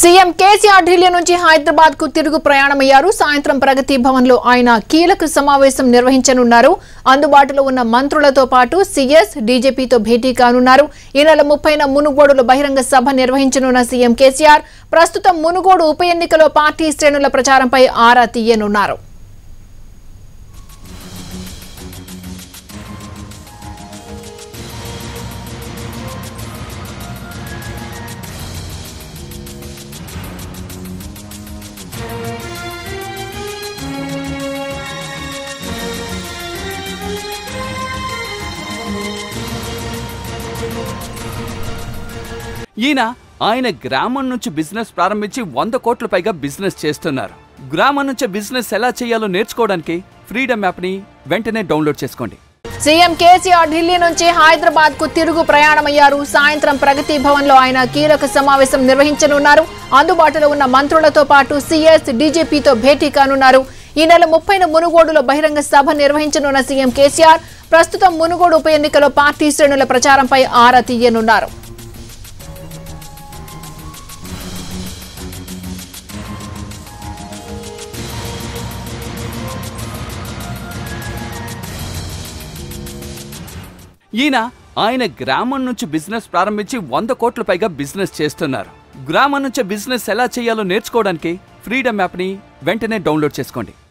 CM KCR Delhi నుంచి హైదరాబాద్ కు తిరుగు ప్రయాణమయ్యారు సాయంత్రం ప్రగతి భవన్ లో ఆయన కీలక సమావేశం నిర్వహించనున్నారు అందుబాటులో ఉన్న మంత్రులతో పాటు సీఎస్ డీజీపీతో భేటీ కానున్నారు ఈ నెల ముప్పైన మునుగోడులో బహిరంగ సభ నిర్వహించనున్న సీఎం కేసీఆర్ ప్రస్తుతం మునుగోడు ఉప ఎన్నికలో పార్టీ శ్రేణుల ప్రచారంపై ఆరా తీయనున్నారు ఈయన ఆయన గ్రామం నుంచి బిజినెస్ ప్రారంభించి వంద కోట్ల పైగా బిజినెస్ చేస్తున్నారు గ్రామం నుంచి బిజినెస్ ఎలా చేయాలో నేర్చుకోవడానికి ఫ్రీడమ్ యాప్ని వెంటనే డౌన్లోడ్ చేసుకోండి సీఎం కేసీఆర్ ఢిల్లీ నుంచి హైదరాబాద్ కు తిరుగు ప్రయాణమయ్యారు సాయంత్రం ప్రగతి భవన్ లో ఆయన కీలక సమావేశం నిర్వహించనున్నారు అందుబాటులో ఉన్న మంత్రులతో పాటు సీఎస్ డీజీపీతో భేటీ కానున్నారు ఈ నెల ముప్పైన మునుగోడులో బహిరంగ సభ నిర్వహించనున్న సీఎం కేసీఆర్ ప్రస్తుతం మునుగోడు ఉప ఎన్నికలో పార్టీ శ్రేణుల ప్రచారంపై ఆరా తీయనున్నారు ఈయన ఆయన గ్రామం నుంచి బిజినెస్ ప్రారంభించి వంద కోట్ల పైగా బిజినెస్ చేస్తున్నారు గ్రామం నుంచి బిజినెస్ ఎలా చేయాలో నేర్చుకోవడానికి ఫ్రీడమ్ యాప్ని వెంటనే డౌన్లోడ్ చేసుకోండి